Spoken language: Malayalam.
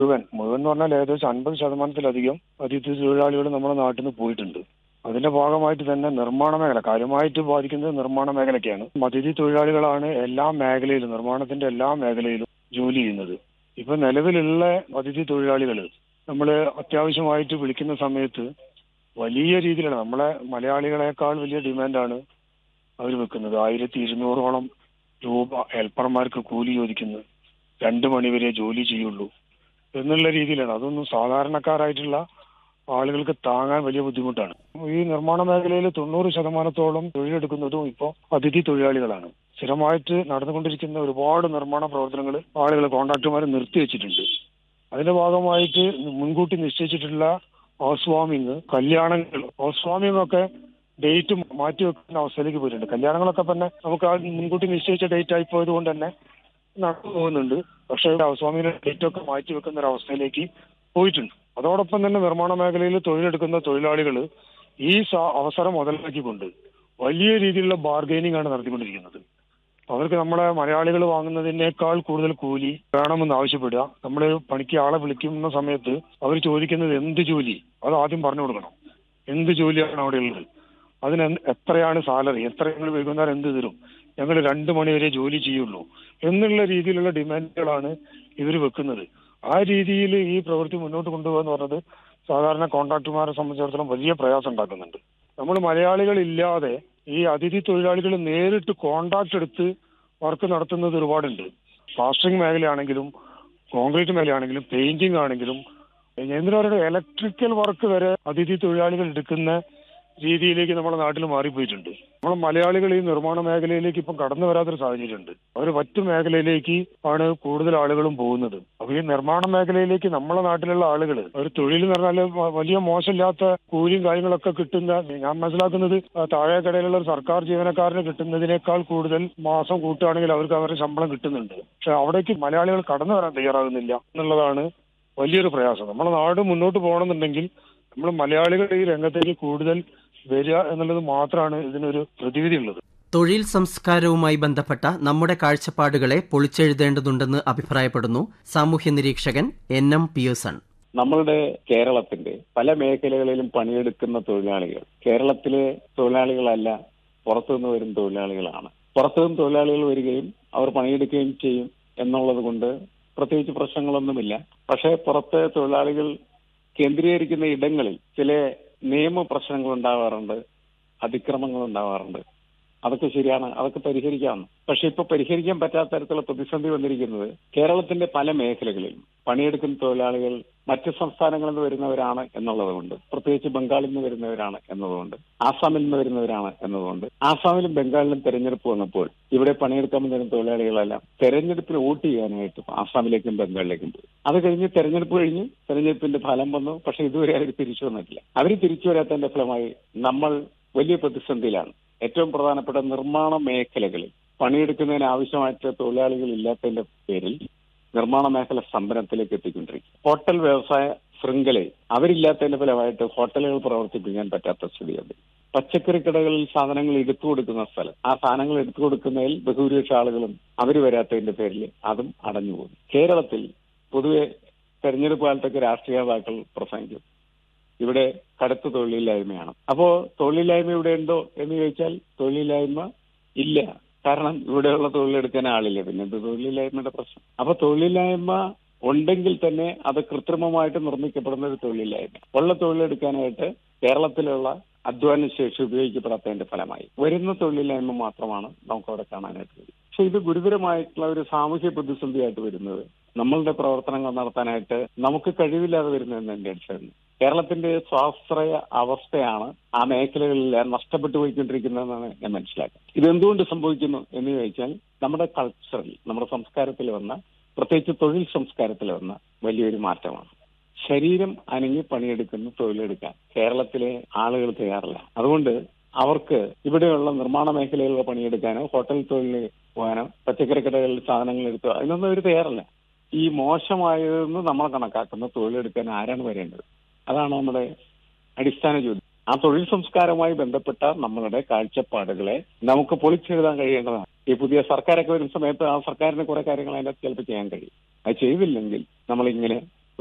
മുഴുവൻ മുഴുവൻ എന്ന് പറഞ്ഞാൽ ഏകദേശം അൻപത് ശതമാനത്തിലധികം അതിഥി തൊഴിലാളികൾ നമ്മുടെ നാട്ടിൽ നിന്ന് പോയിട്ടുണ്ട് അതിന്റെ ഭാഗമായിട്ട് തന്നെ നിർമ്മാണ മേഖല കാര്യമായിട്ട് ബാധിക്കുന്നത് നിർമ്മാണ മേഖലയ്ക്കാണ് അതിഥി തൊഴിലാളികളാണ് എല്ലാ മേഖലയിലും നിർമ്മാണത്തിന്റെ എല്ലാ മേഖലയിലും ജോലി ചെയ്യുന്നത് ഇപ്പൊ നിലവിലുള്ള അതിഥി തൊഴിലാളികൾ നമ്മൾ അത്യാവശ്യമായിട്ട് വിളിക്കുന്ന സമയത്ത് വലിയ രീതിയിലാണ് നമ്മളെ മലയാളികളെക്കാൾ വലിയ ഡിമാൻഡാണ് അവർ വെക്കുന്നത് ആയിരത്തി ഇരുന്നൂറോളം രൂപ ഹെൽപ്പർമാർക്ക് കൂലി ചോദിക്കുന്നത് രണ്ട് മണിവരെ ജോലി ചെയ്യുള്ളൂ എന്നുള്ള രീതിയിലാണ് അതൊന്നും സാധാരണക്കാരായിട്ടുള്ള ആളുകൾക്ക് താങ്ങാൻ വലിയ ബുദ്ധിമുട്ടാണ് ഈ നിർമ്മാണ മേഖലയിൽ തൊണ്ണൂറ് ശതമാനത്തോളം തൊഴിലെടുക്കുന്നതും ഇപ്പോൾ അതിഥി തൊഴിലാളികളാണ് സ്ഥിരമായിട്ട് നടന്നുകൊണ്ടിരിക്കുന്ന ഒരുപാട് നിർമ്മാണ പ്രവർത്തനങ്ങൾ ആളുകൾ കോൺട്രാക്ടർമാർ നിർത്തിവെച്ചിട്ടുണ്ട് അതിന്റെ ഭാഗമായിട്ട് മുൻകൂട്ടി നിശ്ചയിച്ചിട്ടുള്ള ഹൗസ് വാമിങ് കല്യാണങ്ങൾ ഹൗസ് വാമിംഗ് ഒക്കെ ഡേറ്റ് മാറ്റി വെക്കുന്ന അവസ്ഥയിലേക്ക് പോയിട്ടുണ്ട് കല്യാണങ്ങളൊക്കെ തന്നെ നമുക്ക് ആ മുൻകൂട്ടി നിശ്ചയിച്ച ഡേറ്റ് ആയി പോയത് കൊണ്ട് തന്നെ നടന്നു പോകുന്നുണ്ട് പക്ഷേ ഹൗസ് വാമിങ്ങിന്റെ ഡേറ്റ് ഒക്കെ മാറ്റി വെക്കുന്ന ഒരു അവസ്ഥയിലേക്ക് പോയിട്ടുണ്ട് അതോടൊപ്പം തന്നെ നിർമ്മാണ മേഖലയിൽ തൊഴിലെടുക്കുന്ന തൊഴിലാളികൾ ഈ സ- അവസരം മുതലാക്കിക്കൊണ്ട് വലിയ രീതിയിലുള്ള ബാർഗൈനിങ് ആണ് നടത്തിക്കൊണ്ടിരിക്കുന്നത് അവർക്ക് നമ്മുടെ മലയാളികൾ വാങ്ങുന്നതിനേക്കാൾ കൂടുതൽ കൂലി വേണമെന്ന് ആവശ്യപ്പെടുക നമ്മൾ പണിക്ക് ആളെ വിളിക്കുന്ന സമയത്ത് അവർ ചോദിക്കുന്നത് എന്ത് ജോലി അത് ആദ്യം പറഞ്ഞു കൊടുക്കണം എന്ത് ജോലിയാണ് അവിടെ ഉള്ളത് അതിന് എന്ത്- എത്രയാണ് സാലറി എത്ര ഞങ്ങൾ വൈകുന്നേരം എന്ത് തരും ഞങ്ങൾ രണ്ട് മണി വരെ ജോലി ചെയ്യുള്ളൂ എന്നുള്ള രീതിയിലുള്ള ഡിമാൻഡുകളാണ് ഇവർ വെക്കുന്നത് ആ രീതിയിൽ ഈ പ്രവൃത്തി മുന്നോട്ട് കൊണ്ടുപോകുക എന്ന് പറഞ്ഞത് സാധാരണ കോൺട്രാക്ടർമാരെ സംബന്ധിച്ചിടത്തോളം വലിയ പ്രയാസം ഉണ്ടാക്കുന്നുണ്ട് നമ്മൾ മലയാളികൾ ഇല്ലാതെ ഈ അതിഥി തൊഴിലാളികൾ നേരിട്ട് കോൺട്രാക്ട് എടുത്ത് വർക്ക് നടത്തുന്നത് ഒരുപാടുണ്ട് പ്ലാസ്റ്ററിംഗ് മേഖലയാണെങ്കിലും കോൺക്രീറ്റ് മേഖലയാണെങ്കിലും പെയിന്റിംഗ് ആണെങ്കിലും എന്തിനു പറയുക ഇലക്ട്രിക്കൽ വർക്ക് വരെ അതിഥി തൊഴിലാളികൾ എടുക്കുന്ന രീതിയിലേക്ക് നമ്മുടെ നാട്ടിൽ മാറിപ്പോയിട്ടുണ്ട് നമ്മൾ മലയാളികൾ ഈ നിർമ്മാണ മേഖലയിലേക്ക് ഇപ്പം കടന്നു വരാത്തൊരു സാഹചര്യമുണ്ട് അവർ മറ്റു മേഖലയിലേക്ക് ആണ് കൂടുതൽ ആളുകളും പോകുന്നത് അപ്പൊ ഈ നിർമ്മാണ മേഖലയിലേക്ക് നമ്മളെ നാട്ടിലുള്ള ആളുകൾ ഒരു തൊഴിൽ എന്ന് പറഞ്ഞാൽ വ- വലിയ മോശമില്ലാത്ത കൂലിയും കാര്യങ്ങളൊക്കെ കിട്ടുന്ന ഞാൻ മനസ്സിലാക്കുന്നത് ആ താഴേക്കടയിലുള്ള ഒരു സർക്കാർ ജീവനക്കാരന് കിട്ടുന്നതിനേക്കാൾ കൂടുതൽ മാസം കൂട്ടുകയാണെങ്കിൽ അവർക്ക് അവരുടെ ശമ്പളം കിട്ടുന്നുണ്ട് പക്ഷെ അവിടേക്ക് മലയാളികൾ കടന്നു വരാൻ തയ്യാറാകുന്നില്ല എന്നുള്ളതാണ് വലിയൊരു പ്രയാസം നമ്മുടെ നാട് മുന്നോട്ട് പോകണമെന്നുണ്ടെങ്കിൽ നമ്മൾ മലയാളികൾ ഈ രംഗത്തേക്ക് കൂടുതൽ വരിക എന്നുള്ളത് മാത്രമാണ് ഇതിനൊരു പ്രതിവിധി ഉള്ളത് തൊഴിൽ സംസ്കാരവുമായി ബന്ധപ്പെട്ട നമ്മുടെ കാഴ്ചപ്പാടുകളെ പൊളിച്ചെഴുതേണ്ടതുണ്ടെന്ന് അഭിപ്രായപ്പെടുന്നു സാമൂഹ്യ നിരീക്ഷകൻ എൻ എം പിയേഴ്സൺ നമ്മളുടെ കേരളത്തിന്റെ പല മേഖലകളിലും പണിയെടുക്കുന്ന തൊഴിലാളികൾ കേരളത്തിലെ തൊഴിലാളികളല്ല പുറത്തുനിന്ന് വരുന്ന തൊഴിലാളികളാണ് പുറത്തുനിന്ന് തൊഴിലാളികൾ വരികയും അവർ പണിയെടുക്കുകയും ചെയ്യും എന്നുള്ളത് കൊണ്ട് പ്രത്യേകിച്ച് പ്രശ്നങ്ങളൊന്നുമില്ല പക്ഷേ പുറത്തെ തൊഴിലാളികൾ കേന്ദ്രീകരിക്കുന്ന ഇടങ്ങളിൽ ചില നിയമ പ്രശ്നങ്ങൾ ഉണ്ടാവാറുണ്ട് അതിക്രമങ്ങൾ ഉണ്ടാവാറുണ്ട് അതൊക്കെ ശരിയാണ് അതൊക്കെ പരിഹരിക്കാവുന്നു പക്ഷെ ഇപ്പൊ പരിഹരിക്കാൻ പറ്റാത്ത തരത്തിലുള്ള പ്രതിസന്ധി വന്നിരിക്കുന്നത് കേരളത്തിന്റെ പല മേഖലകളിലും പണിയെടുക്കുന്ന തൊഴിലാളികൾ മറ്റ് സംസ്ഥാനങ്ങളിൽ നിന്ന് വരുന്നവരാണ് എന്നുള്ളതുകൊണ്ട് പ്രത്യേകിച്ച് ബംഗാളിൽ നിന്ന് വരുന്നവരാണ് എന്നതുകൊണ്ട് ആസാമിൽ നിന്ന് വരുന്നവരാണ് എന്നതുകൊണ്ട് ആസാമിലും ബംഗാളിലും തെരഞ്ഞെടുപ്പ് വന്നപ്പോൾ ഇവിടെ പണിയെടുക്കാൻ വരുന്ന തൊഴിലാളികളെല്ലാം തെരഞ്ഞെടുപ്പിന് വോട്ട് ചെയ്യാനായിട്ട് ആസാമിലേക്കും ബംഗാളിലേക്കും പോയി അത് കഴിഞ്ഞ് തെരഞ്ഞെടുപ്പ് കഴിഞ്ഞ് തെരഞ്ഞെടുപ്പിന്റെ ഫലം വന്നു പക്ഷെ ഇതുവരെ അവർ തിരിച്ചു വന്നിട്ടില്ല അവർ തിരിച്ചു വരാത്തതിന്റെ ഫലമായി നമ്മൾ വലിയ പ്രതിസന്ധിയിലാണ് ഏറ്റവും പ്രധാനപ്പെട്ട നിർമ്മാണ മേഖലകളിൽ പണിയെടുക്കുന്നതിന് ആവശ്യമായിട്ട് തൊഴിലാളികൾ ഇല്ലാത്തതിന്റെ പേരിൽ നിർമ്മാണ മേഖല സ്തംഭനത്തിലേക്ക് എത്തിക്കൊണ്ടിരിക്കും ഹോട്ടൽ വ്യവസായ ശൃംഖലയിൽ അവരില്ലാത്തതിന്റെ ഫലമായിട്ട് ഹോട്ടലുകൾ പ്രവർത്തിപ്പിക്കാൻ പറ്റാത്ത സ്ഥിതിയുണ്ട് പച്ചക്കറി കടകളിൽ സാധനങ്ങൾ എടുത്തു കൊടുക്കുന്ന സ്ഥലം ആ സാധനങ്ങൾ എടുത്തു കൊടുക്കുന്നതിൽ ബഹുഭൂരിപക്ഷ ആളുകളും അവർ വരാത്തതിന്റെ പേരിൽ അതും അടഞ്ഞുപോകും കേരളത്തിൽ പൊതുവെ തെരഞ്ഞെടുപ്പ് കാലത്തൊക്കെ രാഷ്ട്രീയ നേതാക്കൾ പ്രസംഗിക്കും ഇവിടെ കടുത്ത തൊഴിലില്ലായ്മയാണ് അപ്പോ തൊഴിലില്ലായ്മ ഇവിടെ ഉണ്ടോ എന്ന് ചോദിച്ചാൽ തൊഴിലില്ലായ്മ ഇല്ല കാരണം ഇവിടെയുള്ള തൊഴിലെടുക്കാൻ ആളില്ല പിന്നെ ഇത് തൊഴിലില്ലായ്മയുടെ പ്രശ്നം അപ്പൊ തൊഴിലില്ലായ്മ ഉണ്ടെങ്കിൽ തന്നെ അത് കൃത്രിമമായിട്ട് നിർമ്മിക്കപ്പെടുന്ന ഒരു തൊഴിലില്ലായ്മ ഉള്ള തൊഴിലെടുക്കാനായിട്ട് കേരളത്തിലുള്ള അധ്വാന ശേഷി ഉപയോഗിക്കപ്പെടാത്തതിന്റെ ഫലമായി വരുന്ന തൊഴിലില്ലായ്മ മാത്രമാണ് നമുക്ക് അവിടെ കാണാനായിട്ട് കഴിയും പക്ഷെ ഇത് ഗുരുതരമായിട്ടുള്ള ഒരു സാമൂഹ്യ പ്രതിസന്ധിയായിട്ട് വരുന്നത് നമ്മളുടെ പ്രവർത്തനങ്ങൾ നടത്താനായിട്ട് നമുക്ക് കഴിവില്ലാതെ വരുന്നതെന്ന് എന്റെ അടിസ്ഥാനം കേരളത്തിന്റെ സ്വാശ്രയ അവസ്ഥയാണ് ആ മേഖലകളിലെല്ലാം നഷ്ടപ്പെട്ടു പോയിക്കൊണ്ടിരിക്കുന്നതെന്നാണ് ഞാൻ മനസ്സിലാക്കുന്നത് ഇത് എന്തുകൊണ്ട് സംഭവിക്കുന്നു എന്ന് ചോദിച്ചാൽ നമ്മുടെ കൾച്ചറിൽ നമ്മുടെ സംസ്കാരത്തിൽ വന്ന പ്രത്യേകിച്ച് തൊഴിൽ സംസ്കാരത്തിൽ വന്ന വലിയൊരു മാറ്റമാണ് ശരീരം അനങ്ങി പണിയെടുക്കുന്ന തൊഴിലെടുക്കാൻ കേരളത്തിലെ ആളുകൾ തയ്യാറില്ല അതുകൊണ്ട് അവർക്ക് ഇവിടെയുള്ള നിർമ്മാണ മേഖലകളിൽ പണിയെടുക്കാനോ ഹോട്ടൽ തൊഴിലിൽ പോകാനോ പച്ചക്കറി കടകളിൽ സാധനങ്ങൾ എടുത്തോ അതിനൊന്നും അവർ തയ്യാറല്ല ഈ മോശമായതെന്ന് നമ്മൾ കണക്കാക്കുന്ന തൊഴിലെടുക്കാൻ ആരാണ് വരേണ്ടത് അതാണ് നമ്മുടെ അടിസ്ഥാന ചോദ്യം ആ തൊഴിൽ സംസ്കാരവുമായി ബന്ധപ്പെട്ട നമ്മളുടെ കാഴ്ചപ്പാടുകളെ നമുക്ക് പൊളിച്ചെഴുതാൻ കഴിയേണ്ടതാണ് ഈ പുതിയ സർക്കാരൊക്കെ വരുന്ന സമയത്ത് ആ സർക്കാരിന് കുറെ കാര്യങ്ങൾ അതിനകത്ത് ചിലപ്പോൾ ചെയ്യാൻ കഴിയും അത് ചെയ്തില്ലെങ്കിൽ നമ്മളിങ്ങനെ